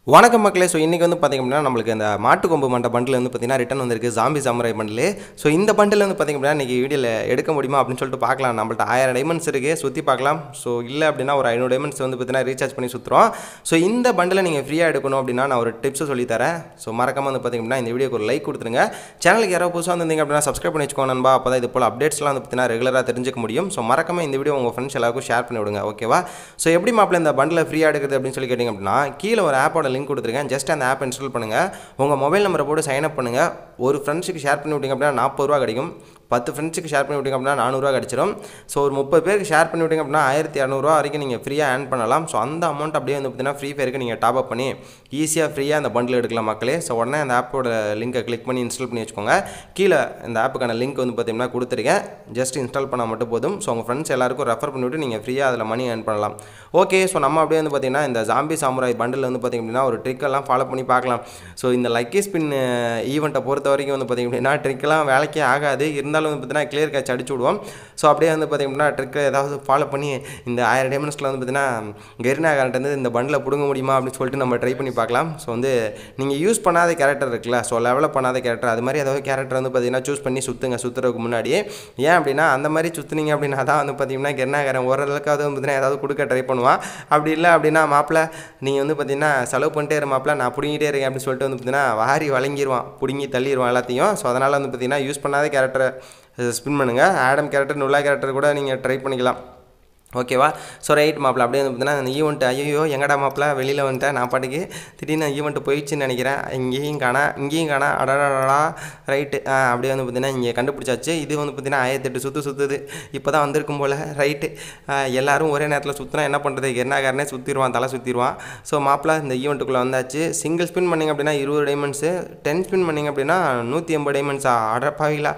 வணக்கம் மக்களே ஸோ இன்றைக்கி வந்து பார்த்திங்க அப்படின்னா நம்மளுக்கு இந்த மாட்டுக்கொம்பு மண்டை பண்டில் வந்து பார்த்திங்கன்னா ரிட்டன் வந்திருக்கு ஜாம்பி சாமுராய் பண்டில் ஸோ இந்த பண்டில் வந்து பார்த்திங்க அப்படின்னா இன்றைக்கி வீடியோவில் எடுக்க முடியுமா அப்படின்னு சொல்லிட்டு பார்க்கலாம் நம்மள்ட்ட ஆயிரம் டைமண்ட்ஸ் இருக்குது சுற்றி பார்க்கலாம் ஸோ இல்லை அப்படின்னா ஒரு ஐநூறு டைமண்ட்ஸ் வந்து பார்த்திங்கன்னா ரீசார்ஜ் பண்ணி சுற்றுறோம் ஸோ இந்த பண்டில் நீங்கள் ஃப்ரீயாக எடுக்கணும் அப்படின்னா நான் ஒரு டிப்ஸ் சொல்லித்தரேன் ஸோ மறக்காம வந்து பார்த்திங்க அப்படின்னா இந்த வீடியோக்கு ஒரு லைக் கொடுத்துருங்க சேனலுக்கு யாரோ புதுசாக வந்திருந்தீங்க அப்படின்னா சப்ஸ்கிரைப் பண்ணி வச்சுக்கோங்க நண்பா அப்போ தான் இது போல் அப்டேட்ஸ்லாம் வந்து பார்த்திங்கன்னா ரெகுலராக தெரிஞ்சுக்க முடியும் ஸோ மறக்காம இந்த வீடியோ உங்கள் ஃப்ரெண்ட்ஸ் எல்லாருக்கும் ஷேர் பண்ணி விடுங்க ஓகேவா ஸோ எப்படி மாப்பிள்ள இந்த பண்டில் ஃப்ரீயாக எடுக்குது அப்படின்னு சொல்லி கேட்டிங்க அப்படின்னா கீழே ஒரு ஆப்போட லிங்க் கொடுத்துருக்கேன் ஜஸ்ட் அந்த ஆப் இன்ஸ்டால் பண்ணுங்கள் உங்கள் மொபைல் நம்பரை போட்டு சைன் அப் பண்ணுங்கள் ஒரு ஃப்ரெண்ட்ஸுக்கு ஷேர் பண்ணி விட்டீங்க அப்படின்னா நாற்பது ரூபா கிடைக்கும் பத்து ஃப்ரெண்ட்ஸுக்கு ஷேர் பண்ணி விட்டீங்க அப்படின்னா நானூறுரூவா கிடச்சிரும் ஸோ ஒரு முப்பது பேருக்கு ஷேர் பண்ணி விட்டீங்க அப்படின்னா ஆயிரத்தி இரநூறுவா வரைக்கும் நீங்கள் ஃப்ரீயாக ஏர்ன் பண்ணலாம் ஸோ அந்த அமௌண்ட் அப்படியே வந்து பார்த்தீங்கன்னா ஃப்ரீ ஃபயருக்கு நீங்கள் டாப் அப் பண்ணி ஈஸியாக ஃப்ரீயாக அந்த பண்டில் எடுக்கலாம் மக்களே ஸோ உடனே அந்த ஆப்போட லிங்கை கிளிக் பண்ணி இன்ஸ்டால் பண்ணி வச்சுக்கோங்க கீழே இந்த ஆப்புக்கான லிங்க் வந்து பார்த்தீங்கன்னா கொடுத்துருக்கேன் ஜஸ்ட் இன்ஸ்டால் பண்ணால் மட்டும் போதும் ஸோ உங்கள் ஃப்ரெண்ட்ஸ் எல்லாருக்கும் ரெஃபர் பண்ணிவிட்டு நீங்கள் ஃப்ரீயாக அதில் மணி ஏர்ன் பண்ணலாம் ஓகே ஸோ நம்ம அப்படியே வந்து பார்த்தீங்கன்னா இந்த ஜாம்பி சாமுராய் பண்டில் வந்து பார்த்திங்க அப்படின்னா ஒரு ட்ரிக்கெல்லாம் ஃபாலோ பண்ணி பார்க்கலாம் ஸோ இந்த லக்கி ஸ்பின் ஈவெண்ட்டை பொறுத்த வரைக்கும் வந்து பார்த்திங்க அப்படின்னா ட்ரிக்கெல்லாம் வேலைக்கே ஆகாது இருந்தாலும் வந்து பார்த்தீங்கன்னா கிளியர் கேட்ச் அடிச்சு விடுவோம் ஸோ அப்படியே வந்து பார்த்திங்க அப்படின்னா ட்ரிக்கை ஏதாவது ஃபாலோ பண்ணி இந்த ஆயிரம் டைமண்ட்ஸில் வந்து பார்த்தீங்கன்னா கெரினா வந்து இந்த பண்டில் பிடுங்க முடியுமா அப்படின்னு சொல்லிட்டு நம்ம ட்ரை பண்ணி பார்க்கலாம் ஸோ வந்து நீங்கள் யூஸ் பண்ணாத கேரக்டர் இருக்குல்ல ஸோ லெவலப் பண்ணாத கேரக்டர் அது மாதிரி ஏதாவது கேரக்டர் வந்து பார்த்தீங்கன்னா சூஸ் பண்ணி சுற்றுங்க சுற்றுறதுக்கு முன்னாடியே ஏன் அப்படின்னா அந்த மாதிரி சுற்றுனீங்க அப்படின்னா தான் வந்து பார்த்தீங்கன்னா கெரினாக்காரன் ஓரளவுக்காவது வந்து பார்த்தீங்கன்னா ஏதாவது கொடுக்க ட்ரை பண்ணுவான் அப்படி இல்லை அப்படின்னா மாப்பிள்ள நீங்கள் வந்து பார்த்தீங்கன்னா செலவு பண்ணிட்டே இரு மாப்பிள்ள நான் பிடிங்கிட்டே இருக்கேன் அப்படின்னு சொல்லிட்டு வந்து பார்த்தீங்கன்னா வாரி வழங்கிடுவான் பிடுங்கி தள்ளிடுவான் எல்லாத்தையும் ஸோ அதனால் வந்து பார்த்தீங்கன்னா யூஸ் பண்ணாத கேரக்டரை ஸ்பின் பண்ணுங்கள் ஆடம் கேரக்டர் நுல்லா கேரக்டர் கூட நீங்கள் ட்ரை பண்ணிக்கலாம் ஓகேவா ஸோ ரைட் மாப்பிள்ள அப்படியே வந்து பார்த்தீங்கன்னா அந்த ஈவெண்ட் ஐயோ எங்கடா மாப்பிள்ள வெளியில் வந்துட்டேன் நான் பாட்டுக்கு திடீர்னு ஈவெண்ட் போயிடுச்சுன்னு நினைக்கிறேன் இங்கேயும் காணா இங்கேயும் காணா அடடா ரைட்டு அப்படியே வந்து பார்த்தீங்கன்னா இங்கே கண்டுபிடிச்சாச்சு இது வந்து பார்த்தீங்கன்னா ஆயிரத்தெட்டு சுற்று சுற்றுது இப்போ தான் வந்திருக்கும் போல் ரைட்டு எல்லாரும் ஒரே நேரத்தில் சுற்றினா என்ன பண்ணுறது என்னக்காரனே சுற்றிடுவான் தலை சுற்றிடுவான் ஸோ மாப்பிள்ள இந்த ஈவெண்ட்டுக்குள்ளே வந்தாச்சு சிங்கிள் ஸ்பின் பண்ணிங்க அப்படின்னா இருபது டைமண்ட்ஸு டென் ஸ்பின் பண்ணிங்க அப்படின்னா நூற்றி எண்பது டைமண்ட்ஸா அடப்பாவிலா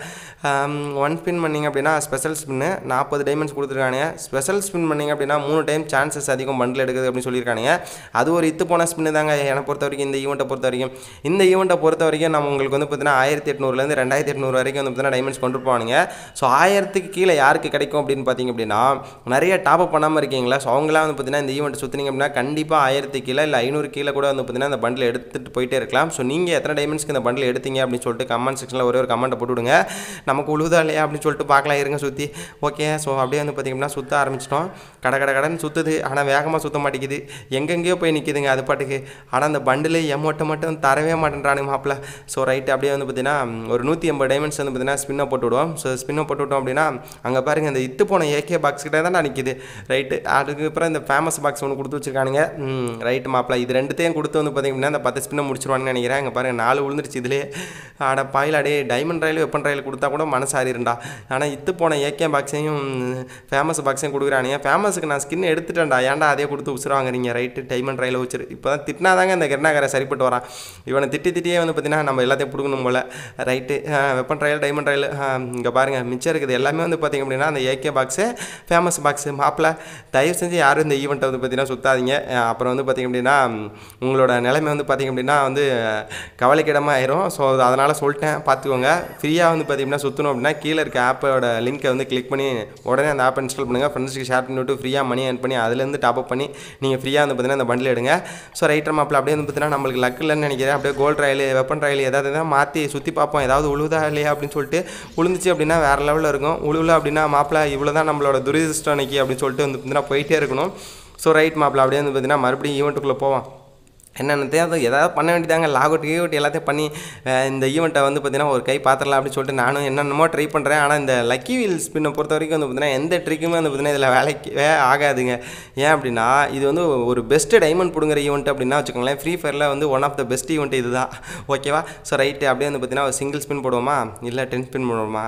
ஒன் ஸ்பின் பண்ணிங்க அப்படின்னா ஸ்பெஷல் ஸ்பின்னு நாற்பது டைமண்ட்ஸ் கொடுத்துருக்கானுங்க ஸ்பெஷல் ஸ்பின் பண்ணிங்க அப்படின்னா மூணு டைம் சான்சஸ் அதிகம் பண்டில் எடுக்குது அப்படின்னு சொல்லியிருக்கானுங்க அது ஒரு இத்து போன ஸ்பின்னு தாங்க என்னை பொறுத்த வரைக்கும் இந்த ஈவெண்ட்டை பொறுத்த வரைக்கும் இந்த ஈவெண்ட்டை பொறுத்த வரைக்கும் நம்ம உங்களுக்கு வந்து பார்த்தீங்கன்னா ஆயிரத்தி எட்நூறுலேருந்து ரெண்டாயிரத்தி எட்நூறு வரைக்கும் வந்து பார்த்தீங்கன்னா டைமண்ட்ஸ் கொண்டு போவானுங்க ஸோ ஆயிரத்துக்கு கீழே யாருக்கு கிடைக்கும் அப்படின்னு பார்த்தீங்க அப்படின்னா நிறைய டாப் அப் பண்ணாமல் இருக்கீங்களா ஸோ அவங்களாம் வந்து பார்த்தீங்கன்னா இந்த ஈவெண்ட் சுற்றினீங்க அப்படின்னா கண்டிப்பாக ஆயிரத்து கீழே இல்லை ஐநூறு கீழே கூட வந்து பார்த்தீங்கன்னா இந்த பண்டில் எடுத்துகிட்டு போயிட்டே இருக்கலாம் ஸோ நீங்கள் எத்தனை டைமண்ட்ஸ்க்கு இந்த பண்டில் எடுத்தீங்க அப்படின்னு சொல்லிட்டு கமெண்ட் செக்ஷனில் ஒரே ஒரு கமெண்ட்டை போட்டுவிடுங்க நமக்கு உழுதா இல்லையா அப்படின்னு சொல்லிட்டு பார்க்கலாம் இருங்க சுற்றி ஓகே ஸோ அப்படியே வந்து பார்த்திங்கன்னா சுற்ற ஆரம்பிச்சிட்டோம் கடை கடை கடன் சுற்றுது ஆனால் வேகமாக சுற்ற மாட்டேங்குது எங்கெங்கேயோ போய் நிற்கிதுங்க அது பாட்டுக்கு ஆனால் அந்த பண்டில் எமௌண்ட்டை மட்டும் தரவே மாட்டேன்றானுங்க மாப்பிள்ள ஸோ ரைட்டு அப்படியே வந்து பார்த்தீங்கன்னா ஒரு நூற்றி எண்பது டைமண்ட்ஸ் வந்து பார்த்தீங்கன்னா ஸ்பின்னை போட்டு விடுவோம் ஸோ ஸ்பின்னை போட்டு விட்டோம் அப்படின்னா அங்கே பாருங்கள் இந்த இத்து போன ஏகே பாக்ஸ் கிட்டே தான் நிற்கிது ரைட்டு அதுக்கப்புறம் இந்த ஃபேமஸ் பாக்ஸ் ஒன்று கொடுத்து வச்சிருக்கானுங்க ரைட்டு மாப்பிள்ள இது ரெண்டுத்தையும் கொடுத்து வந்து பார்த்தீங்கன்னா இந்த பத்து ஸ்பின்னை முடிச்சிருவான்னு நினைக்கிறேன் இங்கே பாருங்கள் நாலு விழுந்துருச்சு இதிலே ஆட பாயில் அடே டைமண்ட் ரயில் வெப்பன் ரயில் கொடுத்தா கூட மனசு ஆறிடுண்டா ஆனால் இத்து போன ஏகே பாக்ஸையும் ஃபேமஸ் பாக்ஸையும் கொடுக்குறானுங்க ஃபேமஸுக்கு நான் ஸ்கின் எடுத்துட்டேன்டா ஏன்டா அதே கொடுத்து உசுருவாங்க நீங்கள் ரைட்டு டைமண்ட் ரயில் வச்சிரு இப்போ தான் திட்டினாதாங்க இந்த கருணாகரை சரிப்பட்டு வரான் இவனை திட்டி திட்டியே வந்து பார்த்தீங்கன்னா நம்ம எல்லாத்தையும் பிடுக்கணும் போல் right weapon royale diamond royale இங்கே பாருங்கள் மிச்சம் இருக்குது எல்லாமே வந்து பார்த்திங்க அப்படின்னா அந்த ஏகே பாக்ஸு ஃபேமஸ் பாக்ஸு மாப்பிள்ள தயவு செஞ்சு யாரும் இந்த ஈவெண்ட்டை வந்து பார்த்தீங்கன்னா சுற்றாதீங்க அப்புறம் வந்து பார்த்திங்க அப்படின்னா உங்களோட நிலைமை வந்து பார்த்திங்க அப்படின்னா வந்து கவலைக்கிடமாக ஆயிரும் ஸோ அதனால் சொல்லிட்டேன் பார்த்துக்கோங்க ஃப்ரீயாக வந்து பார்த்திங்கன்னா சுற்றணும் அப்படின்னா கீழே இருக்க ஆப்போட லிங்க்கை வந்து கிளிக் பண்ணி உடனே அந்த ஆப் இன்ஸ்டால் பண்ணுங்கள் ஃப்ரெண்ட்ஸுக்கு ஷேர் பண்ணிவிட்டு ஃப்ரீயாக மணி ஏர்ன் பண்ணி அதுலேருந்து டாப் அப் பண்ணி நீங்கள் ஃப்ரீயாக வந்து பார்த்தீங்கன்னா அந்த பண்டில் எடுங்க ஸோ ரைட்டர் மாப்பில் அப்படியே வந்து பார்த்தீங்கன்னா நம்மளுக்கு லக் இல்லைன்னு நினைக்கிறேன் அப்படியே கோல்ட் ரயில் வெப்பன் ரயில் ஏதாவது எதாவது மாற்றி சுற்றி பார்ப்போம் ஏதாவது உழுதா இல்லையா அப்படின்னு சொல்லிட்டு உளுந்துச்சு அப்படின்னா வேறு லெவலில் இருக்கும் உழுவில் அப்படின்னா மாப்பிள்ள இவ்வளோ தான் நம்மளோட துரதிருஷ்டம் அன்னைக்கு அப்படின்னு சொல்லிட்டு வந்து பார்த்தீங்கன்னா போயிட்டே இருக்கணும் ஸோ ரைட் மாப்பிள்ள அப்படியே வந்து பார்த்தீங்கன்னா மறுபடியும் ஈவெண்ட்டுக்குள்ளே போவோம் என்னென்ன தேவை ஏதாவது பண்ண வேண்டியதாங்க லாக் அவுட் கீவுட் எல்லாத்தையும் பண்ணி இந்த ஈவெண்ட்டை வந்து பார்த்தீங்கன்னா ஒரு கை பார்த்துடலாம் அப்படின்னு சொல்லிட்டு நானும் என்னென்னமோ ட்ரை பண்ணுறேன் ஆனால் இந்த லக்கி வீல் ஸ்பின்னை பொறுத்த வரைக்கும் வந்து பார்த்தீங்கன்னா எந்த ட்ரிக்குமே வந்து பார்த்தீங்கன்னா இதில் வேலைக்கு வே ஆகாதுங்க ஏன் அப்படின்னா இது வந்து ஒரு பெஸ்ட்டு டைமண்ட் பிடுங்குற ஈவெண்ட் அப்படின்னா வச்சுக்கோங்களேன் ஃப்ரீ ஃபயரில் வந்து one of the best event இது தான் ஓகேவா ஸோ ரைட்டு அப்படியே வந்து பார்த்தீங்கன்னா ஒரு சிங்கிள் ஸ்பின் போடுவோமா இல்லை டென் ஸ்பின் போடுவோமா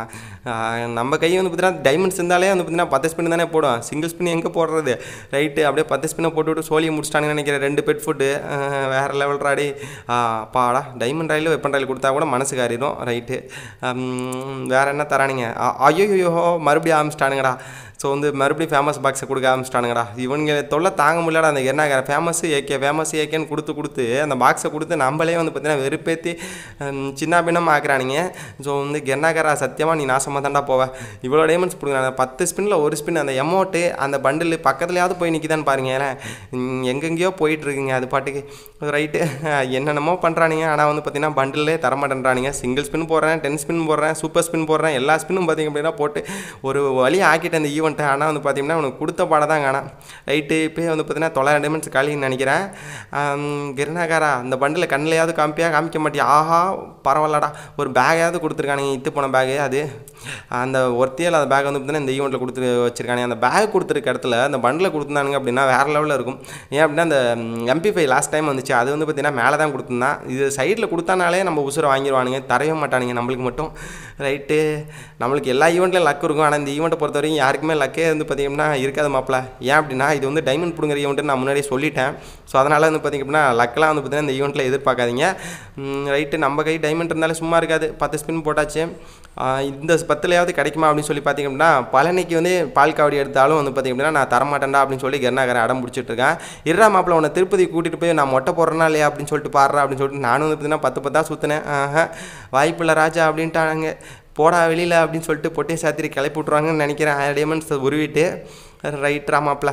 நம்ம கை வந்து பார்த்தீங்கன்னா டைமண்ட்ஸ் இருந்தாலே வந்து பார்த்தீங்கன்னா பத்து ஸ்பின் தானே போடும் சிங்கிள் ஸ்பின் எங்கே போடுறது ரைட்டு அப்படியே பத்து ஸ்பின்னை போட்டுவிட்டு சோழியை முடிச்சிட்டாங்கன்னு நினைக்கிறேன் ரெண்டு பெட் ஃபுட்டு வேறு லெவல் ராடி பாடா டைமண்ட் ரயில் வெப்பன் ரயில் கொடுத்தா கூட மனசு காரிடும் ரைட்டு வேறு என்ன தரானுங்க ஐயோயோ மறுபடியும் ஆரம்பிச்சிட்டானுங்கடா ஸோ வந்து மறுபடியும் ஃபேமஸ் பாக்ஸை கொடுக்க ஆரம்பிச்சிட்டானுங்கடா இவனுங்க தொல்லை தாங்க முடியலடா அந்த என்ன ஃபேமஸ் ஏகே ஃபேமஸ் ஏகேன்னு கொடுத்து கொடுத்து அந்த பாக்ஸை கொடுத்து நம்மளே வந்து பார்த்தீங்கன்னா வெறுப்பேற்றி ஹம், சின்ன பின்னம் ஆக்குறானுங்க ஸோ வந்து கென்னாகரா சத்தியமாக நீ நாசமாக தான்டா போவேன் இவ்வளோ டைமண்ட்ஸ் கொடுங்க பத்து ஸ்பின்னில் ஒரு ஸ்பின் அந்த எமௌண்ட்டு அந்த பண்டில் பக்கத்துலையாவது போய் நிற்கிதான்னு பாருங்க ஏன்னா எங்கெங்கேயோ போயிட்டு இருக்குங்க அது பாட்டுக்கு ரைட்டு என்னென்னமோ பண்ணுறானுங்க ஆனால் வந்து பார்த்தீங்கன்னா பண்டிலே தரமாட்டேன்றானுங்க சிங்கிள் ஸ்பின் போடுறேன் டென் ஸ்பின் போடுறேன் சூப்பர் ஸ்பின் போடுறேன் எல்லா ஸ்பின்னும் பார்த்தீங்க அப்படின்னா போட்டு ஒரு வழி ஆக்கிட்டேன் அந்த ஈவெண்ட்டை ஆனால் வந்து பார்த்தீங்கன்னா உனக்கு கொடுத்த பாடம் தான் காணா ரைட்டு இப்போயே வந்து பார்த்தீங்கன்னா தொள்ளாயிரம் டைமண்ட்ஸ் காலின்னு நினைக்கிறேன் ஆம், கிருணாகாரா அந்த பண்டில் கண்ணிலையாவது காமிப்பியா காமிக்க மாட்டியா ஆஹா பரவாயில்லடா ஒரு பேக்கையாவது கொடுத்துருக்கானுங்க இத்து போன பேகு அது அந்த ஒருத்தியில் அந்த பேக் வந்து பார்த்தீங்கன்னா இந்த ஈவெண்ட்டில் கொடுத்து வச்சிருக்காங்க அந்த பேக் கொடுத்துருக்க இடத்துல அந்த பண்டில் கொடுத்துருந்தானுங்க அப்படின்னா வேறு லெவலில் இருக்கும் ஏன் அப்படின்னா அந்த எம்பி ஃபைவ் லாஸ்ட் டைம் வந்துச்சு அது வந்து பார்த்தீங்கன்னா மேலே தான் கொடுத்துருந்தான் இது சைடில் கொடுத்தானாலே நம்ம உசுரை வாங்கிடுவானுங்க தரவே மாட்டானுங்க நம்மளுக்கு மட்டும் ரைட்டு நம்மளுக்கு எல்லா ஈவெண்ட்லையும் லக் இருக்கும் ஆனால் இந்த ஈவெண்ட்டை பொறுத்த வரைக்கும் யாருக்குமே லக்கே வந்து பார்த்தீங்கன்னா இருக்காது மாப்பிள ஏன் அப்படின்னா இது வந்து டைமண்ட் பிடுங்குற ஈவெண்ட்டு நான் முன்னாடியே சொல்லிட்டேன் ஸோ அதனால் வந்து பார்த்திங்க அப்படின்னா லக்கெலாம் வந்து பார்த்தீங்கன்னா இந்த ஈவெண்ட்டில் எதிர்பார்க்காதீங்க ரைட்டு நம்ம கை டைமண்ட் இருந்தாலும் சும்மா இருக்காது பத்து ஸ்பின் போட்டாச்சு ஆஹ் இந்த பத்துலையாவது கிடைக்குமா அப்படின்னு சொல்லி பார்த்தீங்க அப்படின்னா பழனிக்கு வந்து பால் காவடி எடுத்தாலும் வந்து பார்த்தீங்க அப்படின்னா நான் தரமாட்டேன்டா அப்படின்னு சொல்லி கருணாகரன் அடம் பிடிச்சிட்டு இருக்கேன் இருறா மாப்பிள்ள உன்னை திருப்பதி கூட்டிகிட்டு போய் நான் மொட்டை போடுறேனா இல்லையா அப்படின்னு சொல்லிட்டு பாடுறா அப்படின்னு சொல்லிட்டு நானும் வந்து பார்த்தீங்கன்னா பத்து பத்தா சுற்றினேன் ஆஹா வாய்ப்பில்லை ராஜா அப்படின்ட்டானுங்க போடா வெளியில் அப்படின்னு சொல்லிட்டு பொட்டை சாத்திரி கிளப்பி விட்ருவாங்கன்னு நினைக்கிறேன் ஆயிரம் டைமண்ட்ஸ் உருவிட்டு ரைட்ரா மாப்பிள்ள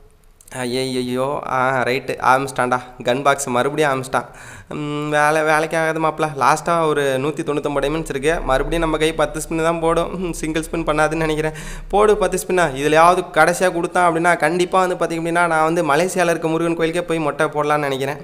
ஐயோ ஆ ரைட்டு ஆரம்பிச்சிட்டான்டா கன் பாக்ஸ் மறுபடியும் ஆரம்பிச்சிட்டான் ம், வேலை வேலைக்கு ஆகாது மாப்பிள லாஸ்ட்டாக ஒரு நூற்றி தொண்ணூத்தொம்பது டைமண்ட்ஸ் இருக்கு மறுபடியும் நம்ம கை பத்து ஸ்பின் தான் போடும் சிங்கிள் ஸ்பின் பண்ணாதுன்னு நினைக்கிறேன் போடு பத்து ஸ்பின்னா இதுலையாவது கடைசியாக கொடுத்தான் அப்படின்னா கண்டிப்பாக வந்து பார்த்திங்க அப்படின்னா நான் வந்து மலேசியாவில் இருக்க முருகன் கோயிலுக்கே போய் மொட்டை போடலான்னு நினைக்கிறேன்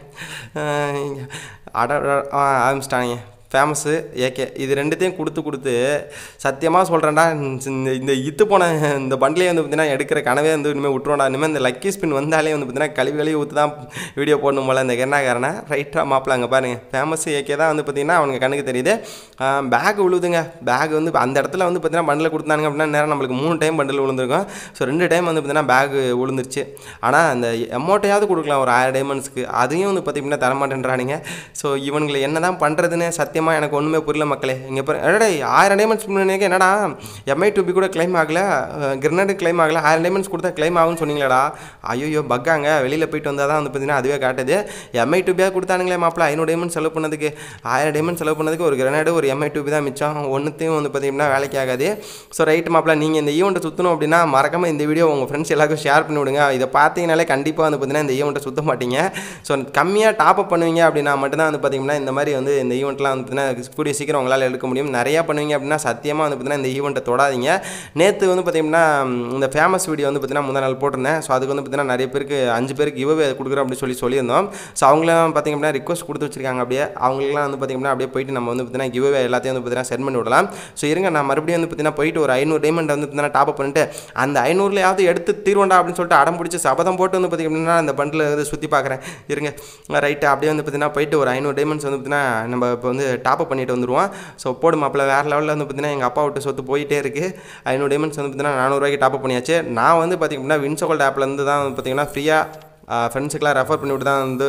ஆ, இங்க அட அட- ஆ ஆரம்பிச்சிட்டானுங்க ஃபேமஸு ஏகே இது ரெண்டுத்தையும் கொடுத்து கொடுத்து சத்தியமாக சொல்கிறேன்டா இந்த இந்த இத்து போன இந்த பண்டிலே வந்து பார்த்தீங்கன்னா எடுக்கிற கனவே வந்து இனிமேல் விட்ருவோம்டா இனிமேல் இந்த லக்கி ஸ்பின் வந்தாலே வந்து பார்த்தீங்கன்னா கழுவி கழுவி ஊற்று தான் வீடியோ போடணும் போல இந்த கென்னாக்காரனை ரைட்டாக மாப்பிள்ள அங்கே பாருங்க ஃபேமஸ் ஏகே தான் வந்து பார்த்தீங்கன்னா அவனுக்கு கண்ணுக்கு தெரியுது பேக் விழுதுங்க பேக் வந்து அந்த இடத்துல வந்து பார்த்தீங்கன்னா பண்டில் கொடுத்தானுங்க அப்படின்னா நேரம் நம்மளுக்கு மூணு டைம் பண்டில் விழுந்திருக்கும் ஸோ ரெண்டு டைம் வந்து பார்த்தீங்கன்னா பேக் விழுந்துருச்சு ஆனால் அந்த அமௌண்ட்டையாவது கொடுக்கலாம் ஒரு ஆயிரம் டைமண்ட்ஸ்க்கு அதையும் வந்து பார்த்தீங்கன்னா தரமாட்டேன்றானுங்க ஸோ இவனுங்களை என்ன தான் பண்ணுறதுன்னு சத்தியமாக எனக்கு ஒன்றுமே புரியல மக்களே இங்கே பாரு எடடே ஆயிரம் டைமண்ட்ஸ் பண்ணிக்க என்னடா எம்ஐ டூபி கூட கிளைம் ஆகல கிரனேடு கிளைம் ஆகல ஆயிரம் டைமண்ட்ஸ் கொடுத்தா கிளைம் ஆகும்னு சொன்னீங்களேடா ஐயோ பக்காங்க வெளியில் போயிட்டு வந்தால் தான் வந்து பார்த்தீங்கன்னா அதுவே காட்டுது எம்ஐ டூபியாக கொடுத்தானுங்களே மாப்பிள்ள ஐநூறு டைமண்ட் செலவு பண்ணதுக்கு ஆயிரம் டைமண்ட் செலவு பண்ணதுக்கு ஒரு கிரனேடு ஒரு எம்ஐ டூபி தான் மிச்சம் ஒன்றுத்தையும் வந்து பார்த்தீங்கன்னா வேலைக்கு ஆகாது ஸோ ரைட் மாப்பிள்ள நீங்கள் இந்த ஈவெண்ட்டை சுற்றணும் அப்படின்னா மறக்காமல் இந்த வீடியோ உங்கள் ஃப்ரெண்ட்ஸ் எல்லாருக்கும் ஷேர் பண்ணி விடுங்க இதை பார்த்தீங்கனாலே கண்டிப்பாக வந்து பார்த்தீங்கன்னா இந்த ஈவெண்ட்டை சுத்த மாட்டீங்க ஸோ கம்மியாக டாப் அப் பண்ணுவீங்க அப்படின்னா மட்டும்தான் வந்து பார்த்தீங்கன்னா இந்த மாதிரி வந்து இந்த ஈவெண்ட்லாம் வந்து பார்த்தீங்கன்னா கூடிய சீக்கிரம் உங்களால் எடுக்க முடியும் நிறையா பண்ணுவீங்க அப்படின்னா சத்தியமாக வந்து பார்த்தீங்கன்னா இந்த ஈவெண்ட்டை தொடாதீங்க நேற்று வந்து பார்த்தீங்கன்னா ம், இந்த ஃபேமஸ் வீடியோ வந்து பார்த்தீங்கன்னா முந்தா நாள் போட்டிருந்தேன் ஸோ அதுக்கு வந்து பார்த்தீங்கன்னா நிறைய பேருக்கு அஞ்சு பேருக்கு இவவே கொடுக்குறோம் அப்படின்னு சொல்லி சொல்லியிருந்தோம் ஸோ அவங்களாம் பார்த்தீங்க அப்படின்னா ரிக்வஸ்ட் கொடுத்து வச்சிருக்காங்க அப்படியே அவங்களுக்குலாம் வந்து பார்த்தீங்கன்னா அப்படியே போயிட்டு நம்ம வந்து பார்த்தீங்கன்னா கிவ்வே எல்லாத்தையும் வந்து பார்த்தீங்கன்னா சென்ட் பண்ணி விடலாம் ஸோ இருங்க நான் மறுபடியும் வந்து பார்த்தீங்கன்னா போயிட்டு ஒரு ஐநூறு டைமண்ட் வந்து பார்த்தீங்கன்னா டாப் பண்ணிட்டு அந்த ஐநூறுலையாவது எடுத்து தீர்வோண்டா அப்படின்னு சொல்லிட்டு அடம் பிடிச்சி சபதம் போட்டு வந்து பார்த்தீங்கன்னா அந்த பண்டில் வந்து சுற்றி பார்க்குறேன் இருங்க ரைட்டு அப்படியே வந்து பார்த்தீங்கன்னா போயிட்டு ஒரு ஐநூறு டைமண்ட்ஸ் வந்து பார்த்தீங்கன்னா நம்ம இப்போ வந்து டாப் பண்ணிட்டு வந்துருவோம் ஸோ போடு மாப்பிள்ள வேறு லெவலில் வந்து பார்த்தீங்கன்னா எங்கள் அப்பா விட்டு சொத்து போயிட்டே இருக்குது ஐநூறு டைமண்ட்ஸ் வந்து பார்த்தீங்கன்னா நானூறுரூவாய்க்கு டாப் பண்ணியாச்சு நான் வந்து பார்த்தீங்கன்னா வின்சோகோல்ட் ஆப்லேருந்து தான் வந்து பார்த்தீங்கன்னா ஃப்ரீயாக ஃப்ரெண்ட்ஸுக்கெலாம் ரெஃபர் பண்ணிவிட்டு தான் வந்து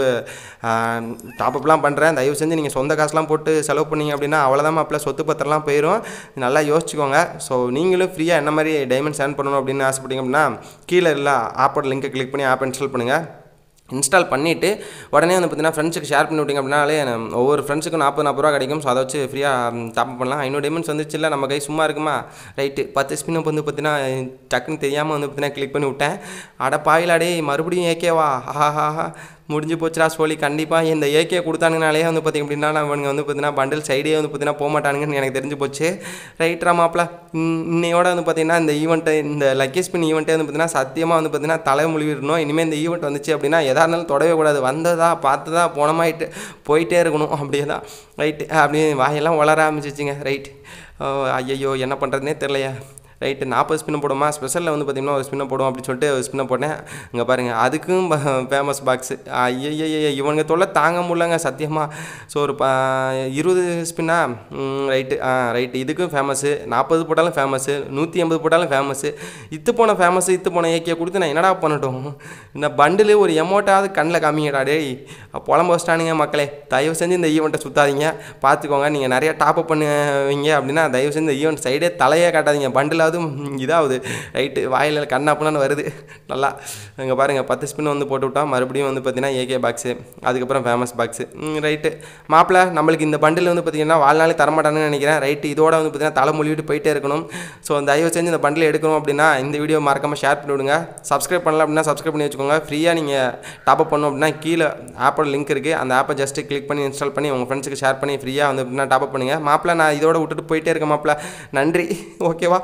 டாப்அப்லாம் பண்ணுறேன் தயவு செஞ்சு நீங்கள் சொந்த காசுலாம் போட்டு செலவு பண்ணீங்க அப்படின்னா அவ்வளோதான் மாப்பிள்ள சொத்து பத்திரம்லாம் போயிடும் நல்லா யோசிச்சுக்கோங்க ஸோ நீங்களும் ஃப்ரீயாக என்ன மாதிரி டைமண்ட்ஸ் ஏர்ன் பண்ணணும் அப்படின்னு ஆசைப்பட்டீங்க அப்படின்னா கீழே இல்லை ஆப்போட லிங்கை கிளிக் பண்ணி ஆப் இன்ஸ்டால் பண்ணுங்கள் இன்ஸ்டால் பண்ணிவிட்டு உடனே வந்து பார்த்தீங்கன்னா ஃப்ரெண்ட்ஸுக்கு ஷேர் பண்ணி விட்டிங்க அப்படின்னாலே நம்ம ஒவ்வொரு ஃப்ரெண்ட்ஸுக்கும் நாற்பது நாற்பது ரூபா கிடைக்கும் ஸோ அதை வச்சு ஃப்ரீயாக டாப் பண்ணலாம் ஐநூறு டைமண்ட்ஸ் வந்துச்சு இல்லை நம்ம கை சும்மா இருக்குமா ரைட்டு பத்து ஸ்பின் வந்து பார்த்தீங்கன்னா டக்குன்னு தெரியாமல் வந்து பார்த்தீங்கன்னா கிளிக் பண்ணி விட்டேன் அட பாயிலாடே மறுபடியும் ஏகேவா ஆஹா முடிஞ்சு போச்சுடா சொல்லி கண்டிப்பாக இந்த ஏகே கொடுத்தானுங்கனாலே வந்து பார்த்திங்க அப்படின்னா அவனுங்க வந்து பார்த்தீங்கன்னா பண்டில் சைடே வந்து பார்த்தீங்கன்னா போக மாட்டானுங்கன்னு எனக்கு தெரிஞ்சு போச்சு ரைட்ரா மாப்பிள இன்னையோட வந்து பார்த்தீங்கன்னா இந்த ஈவெண்ட்டை இந்த லக்கி ஸ்பின் ஈவெண்ட்டே வந்து பார்த்தீங்கன்னா சத்தியமாக வந்து பார்த்தீங்கன்னா தலை முழுவிடணும் இனிமேல் இந்த ஈவெண்ட் வந்துச்சு அப்படின்னா எதாக இருந்தாலும் தொடவே கூடாது வந்ததா பார்த்ததா போனமாயிட்டு போயிட்டே இருக்கணும் அப்படியே தான் ரைட்டு அப்படியே வாயெல்லாம் வளர ஆரம்பிச்சிச்சுங்க ரைட் ஐயையோ என்ன பண்ணுறதுனே தெரிலையா ரைட்டு நாற்பது ஸ்பின்னை போடுமா ஸ்பெஷலில் வந்து பார்த்திங்கன்னா ஒரு ஸ்பின்னை போடும் அப்படின்னு சொல்லிட்டு ஒரு ஸ்பின்னை போட்டேன் இங்கே பாருங்கள் அதுக்கும் ஃபேமஸ் பாக்ஸு ஐயய்ய இவனுங்க தொல்லை தாங்க முடியலங்க சத்தியமாக ஸோ ஒரு ப இருபது ஸ்பின்னா ரைட்டு ஆ ரைட்டு இதுக்கும் ஃபேமஸ்ஸு நாற்பது போட்டாலும் ஃபேமஸ்ஸு நூற்றி எண்பது போட்டாலும் ஃபேமஸ்ஸு இத்து போன ஃபேமஸ்ஸு இத்து போன ஏக்கியை கொடுத்து நான் என்னடா பண்ணட்டும் இந்த பண்டில் ஒரு எமௌண்ட்டாவது கண்ணில் காமிங்கடா டேய் புலம்ப வச்சிட்டானுங்க மக்களே தயவு செஞ்சு இந்த ஈவெண்ட்டை சுத்தாதீங்க பார்த்துக்கோங்க நீங்கள் நிறைய டாப் அப் பண்ணுவீங்க அப்படின்னா தயவு செஞ்சு இந்த ஈவெண்ட் சைடே தலையே காட்டாதீங்க பண்டிலாவது அதாவது ம், இதாகுது ரைட்டு வாயில் கண்ணாப்புனான்னு வருது நல்லா இங்கே பாருங்கள் பத்து ஸ்பின் வந்து போட்டு விட்டா மறுபடியும் வந்து பார்த்தீங்கன்னா ஏகே பாக்ஸு அதுக்கப்புறம் ஃபேமஸ் பாக்ஸு ரைட்டு மாப்பிள்ள நம்மளுக்கு இந்த பண்டில் வந்து பார்த்தீங்கன்னா வாழ்நாளே தரமாட்டானுன்னு நினைக்கிறேன் ரைட்டு இதோட வந்து பார்த்தீங்கன்னா தலை மொழிவிட்டு போயிட்டே இருக்கணும் ஸோ தயவு செஞ்சு இந்த பண்டில் எடுக்கணும் அப்படின்னா இந்த வீடியோ மறக்காமல் ஷேர் பண்ணி விடுங்க சப்ஸ்கிரைப் பண்ணல அப்படின்னா சப்ஸ்கிரைப் பண்ணி வச்சுக்கோங்க ஃப்ரீயாக நீங்கள் டாப்அப் பண்ணணும் அப்படின்னா கீழே ஆப்போட லிங்க் இருக்குது அந்த ஆப்பை ஜஸ்ட்டு கிளிக் பண்ணி இன்ஸ்டால் பண்ணி உங்கள் ஃப்ரெண்ட்ஸுக்கு ஷேர் பண்ணி ஃப்ரீயாக வந்து அப்படின்னா டாப்அப் பண்ணுங்கள் மாப்பிள்ள நான் இதோட விட்டுட்டு போயிட்டே இருக்கேன் மாப்பிள்ள நன்றி ஓகேவா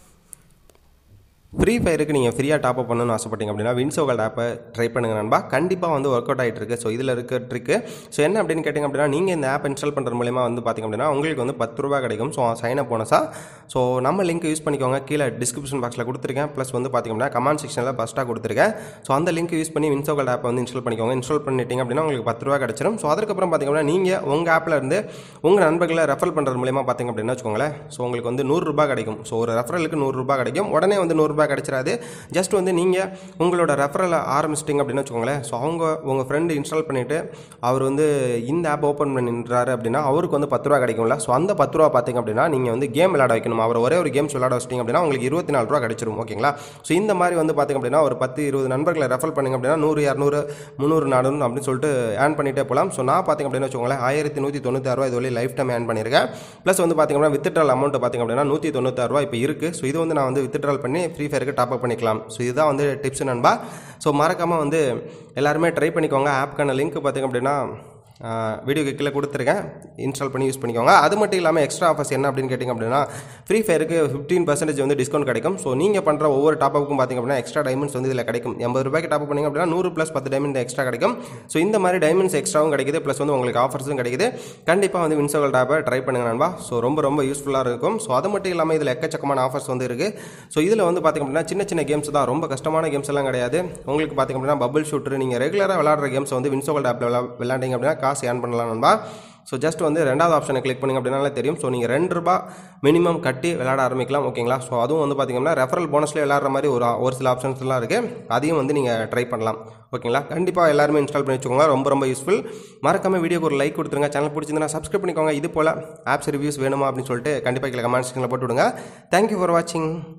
ஃப்ரீ ஃபயருக்கு நீங்கள் ஃப்ரீயாக டாப் அப் பண்ணணும்னு ஆசைப்பட்டீங்க அப்படின்னா வின்சோகல் ஆப்பை ட்ரை பண்ணுங்க நண்பா கண்டிப்பாக வந்து ஒர்க் அவுட் ஆகிட்டு இருக்கு ஸோ இதில் இருக்க ட்ரிக்கு ஸோ என்ன அப்படின்னு கேட்டிங்க அப்படின்னா நீங்கள் இந்த ஆப் இன்ஸ்டால் பண்ணுறது மூலியமாக வந்து பார்த்திங்க அப்படின்னா உங்களுக்கு வந்து பத்து ரூபா கிடைக்கும் ஸோ சைன் அப் போனஸா ஸோ நம்ம லிங்க் யூஸ் பண்ணிக்கோங்க கீழே டிஸ்கிரிப்ஷன் பாக்ஸில் கொடுத்துருக்கேன் ப்ளஸ் வந்து பார்த்திங்க அப்படின்னா கமெண்ட் செக்ஷனில் ஃபஸ்ட்டாக கொடுத்துருக்கேன் ஸோ அந்த லிங்க் யூஸ் பண்ணி வின்சோகல் ஆப்பை வந்து இன்ஸ்டால் பண்ணிக்கோங்க இன்ஸ்டால் பண்ணிட்டீங்க அப்படின்னா உங்களுக்கு பத்து ரூபா கிடச்சிரும் ஸோ அதுக்கப்புறம் பார்த்திங்க அப்படின்னா நீங்கள் உங்கள் ஆப்பில் இருந்து உங்கள் நண்பர்களை ரெஃபர் பண்ணுறது மூலியமாக பார்த்திங்க அப்படின்னா வச்சுக்கோங்களேன் ஸோ உங்களுக்கு வந்து நூறுரூபா கிடைக்கும் ஸோ ஒரு ரெஃபரலுக்கு நூறுரூபா கிடைக்கும் உடனே வந்து நூறுரூபா கிடைச்சிராது ஜஸ்ட் வந்து நீங்கள் உங்களோட ரெஃபரலை ஆரம்பிச்சிட்டிங்க அப்படின்னு வச்சுக்கோங்களேன் ஸோ அவங்க உங்கள் ஃப்ரெண்டு இன்ஸ்டால் பண்ணிவிட்டு அவர் வந்து இந்த ஆப் ஓப்பன் பண்ணின்றாரு அப்படின்னா அவருக்கு வந்து பத்து ரூபா கிடைக்கும்ல ஸோ அந்த பத்து ரூபா பார்த்தீங்க அப்படின்னா நீங்கள் வந்து கேம் விளையாட வைக்கணும் அவர் ஒரே ஒரு கேம்ஸ் விளையாட வச்சிட்டிங்க அப்படின்னா உங்களுக்கு இருபத்தி நாலு ரூபா கிடைச்சிரும் ஓகேங்களா ஸோ இந்த மாதிரி வந்து பார்த்திங்க அப்படின்னா ஒரு பத்து இருபது நண்பர்களை ரெஃபர் பண்ணிங்க அப்படின்னா நூறு இரநூறு முந்நூறு நானூறு அப்படின்னு சொல்லிட்டு ஏர்ன் பண்ணிட்டே போகலாம் ஸோ நான் பார்த்திங்க அப்படின்னு வச்சுக்கோங்களேன் ஆயிரத்தி நூற்றி தொண்ணூத்தாறு ரூபா இது வரை லைஃப் டைம் ஏர்ன் பண்ணியிருக்கேன் ப்ளஸ் வந்து பார்த்திங்க அப்படின்னா வித்ட்ரால் அமௌண்ட் பார்த்திங்க அப்படின்னா நூற்றி தொண்ணூத்தாறு ரூபா இப்போ இருக்குது ஸோ இது வந்து நான் வந்து வித்ட்ரால் பண்ணி ஃப்ரீ ஃபயருக்கு டாப் அப் பண்ணிக்கலாம் ஸோ இதுதான் வந்து டிப்ஸ் நண்பா ஸோ மறக்காமல் வந்து எல்லாருமே ட்ரை பண்ணிக்கோங்க ஆப்க்கான லிங்க் பார்த்திங்க அப்படின்னா வீடியோக்கு கீழே கொடுத்துருக்கேன் இன்ஸ்டால் பண்ணி யூஸ் பண்ணிக்கோங்க அது மட்டும் இல்லாமல் எக்ஸ்ட்ரா ஆஃபர்ஸ் என்ன அப்படின்னு கேட்டிங்க அப்படின்னா ஃப்ரீ ஃபயருக்கு ஃபிஃப்டீன் பர்சன்டேஜ் வந்து டிஸ்கவுண்ட் கிடைக்கும் ஸோ நீங்கள் பண்ணுற ஒவ்வொரு டாப்புக்கும் பார்த்திங்க அப்படின்னா எக்ஸ்ட்ரா டைமண்ட்ஸ் வந்து இதில் கிடைக்கும் எண்பது ரூபாய்க்கு டாப் பண்ணிங்க அப்படின்னா நூறு ப்ளஸ் பத்து டைமண்ட் எக்ஸ்ட்ரா கிடைக்கும் ஸோ இந்த மாதிரி டைமண்ட்ஸ் எக்ஸ்ட்ராவும் கிடைக்குது ப்ளஸ் வந்து உங்களுக்கு ஆஃபர்ஸும் கிடைக்குது கண்டிப்பாக வந்து வின்சோகல் டாப்பை ட்ரை பண்ணுங்க நண்பா ஸோ ரொம்ப ரொம்ப யூஸ்ஃபுல்லாக இருக்கும் ஸோ அது மட்டும் இல்லாமல் இதில் எக்கச்சக்கமான ஆஃபர்ஸ் வந்து இருக்குது ஸோ இதில் வந்து பார்த்திங்க அப்படின்னா சின்ன சின்ன கேம்ஸ் தான் ரொம்ப கஷ்டமான கேம்ஸ் எல்லாம் கிடையாது உங்களுக்கு பார்த்திங்க அப்படின்னா பபிள் ஷூட்டர் நீங்கள் ரெகுலராக விளாட்ற கேம்ஸ் வந்து வின்சோகல் ஆப்பில் விளா விளாண்டிங்க அப்படின்னா காசு ஏர்ன் பண்ணலாம் நண்பா ஸோ ஜஸ்ட் வந்து ரெண்டாவது ஆப்ஷனை கிளிக் பண்ணிங்க அப்படின்னாலே தெரியும் ஸோ நீங்கள் ரெண்டு ரூபா மினிமம் கட்டி விளையாட ஆரம்பிக்கலாம் ஓகேங்களா ஸோ அதுவும் வந்து பார்த்தீங்கன்னா ரெஃபரல் போனஸ்லேயே விளையாடுற மாதிரி ஒரு ஒரு சில ஆப்ஷன்ஸ்லாம் இருக்குது அதையும் வந்து நீங்கள் ட்ரை பண்ணலாம் ஓகேங்களா கண்டிப்பாக எல்லாருமே இன்ஸ்டால் பண்ணி வச்சுக்கோங்க ரொம்ப ரொம்ப யூஸ்ஃபுல் மறக்காம வீடியோக்கு ஒரு லைக் கொடுத்துருங்க சேனல் பிடிச்சிருந்தா சப்ஸ்கிரைப் பண்ணிக்கோங்க இது போல் ஆப்ஸ் ரிவ்யூஸ் வேணுமா அப்படின்னு சொல்லிட்டு கண்டிப்பாக கீழே கமெண்ட் செக்ஷனில் போட்டு விடுங்க தேங்க்யூ ஃபார் வாட்சிங்